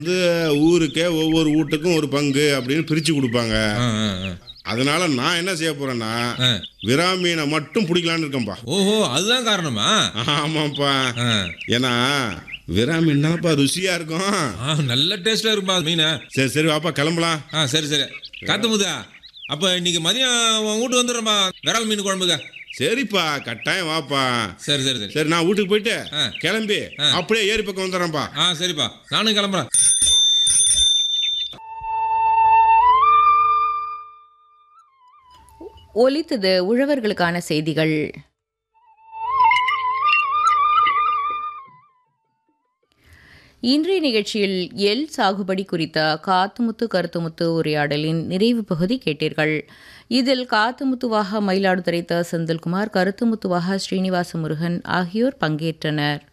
வந்து ஊருக்கே ஒவ்வொரு வீட்டுக்கும் ஒரு பங்கு அப்படின்னு பிரித்து கொடுப்பாங்க ஆ, ஆ, ஆ. அதனால நான் என்ன செய்ய போறேன்னா ஆ. விராமீனை மட்டும் பிடிக்கலான்னு இருக்கேன்ப்பா ஓஹோ அதுதான் காரணமா ஆமாப்பா ஆ. ஏன்னா விராமீன் தானப்பா ருசியா இருக்கும் ஆ நல்ல டேஸ்டா இருக்குப்பா மீன் சரி சரி வாப்பா கிளம்பலாம் ஆ சரி சரி காத்தமுதா அப்ப இன்னைக்கு மதியம் உன் வீட்டு வந்துடுறேன்பா விரால் மீன் குழம்புங்க சரிப்பா கட்டாயம் வாப்பா சரி சரி சரி சரி நான் வீட்டுக்கு போயிட்டு ஆ. கிளம்பி அப்படியே ஏரி பக்கம் வந்துடுறேன்ப்பா ஆ சரிப்பா நானும் கிளம்புறேன் ஒலித்தது உழவர்களுக்கான செய்திகள் இன்றைய நிகழ்ச்சியில் எல் சாகுபடி குறித்த காத்துமுத்து கருத்துமுத்து உரையாடலின் நிறைவு பகுதி கேட்டீர்கள் இதில் காத்துமுத்துவாக மயிலாடுதுறை த செந்தில்குமார் கருத்துமுத்துவாக ஸ்ரீனிவாச முருகன் ஆகியோர் பங்கேற்றனர்